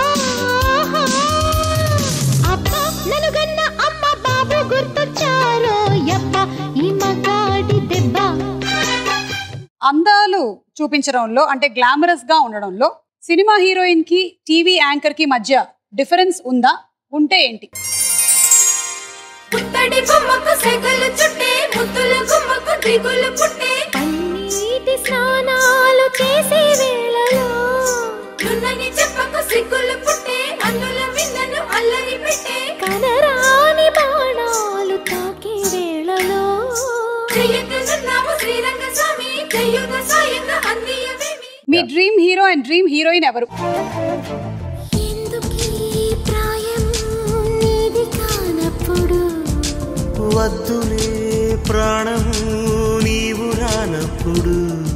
అబ్బా నన్ను గన్న అమ్మ బాబు గుర్తొచ్చారో యప్ప ఈ మగాడి దెబ్బ అందాలు చూపించడంలో అంటే గ్లామరస్ గా ఉండడంలో సినిమా హీరోయిన్ కి టీవీ యాంకర్ కి మధ్య డిఫరెన్స్ ఉందా ఉంటే ఏంటి పుత్తడి బొమ్మకు సెగలు చుట్టే ముద్దుల గుమ్మకు దిగులు పుట్టే పన్నీటి స్నానాలు చేసే వేళలో నున్నని చెప్పకు సిగ్గులు పుట్టే అన్నుల విందను అల్లరి పెట్టే కనరాని బాణాలు తాకే వేళలో చెయ్యొద్దున్నావు శ్రీరంగ స్వామి చెయ్యుగ సాయంగా అందియవేమి మీ dream hero and dream heroine ఎవరు ఎందుకీ ప్రాయం నీది కానప్పుడు వద్దులే ప్రాణము నీవు రానప్పుడు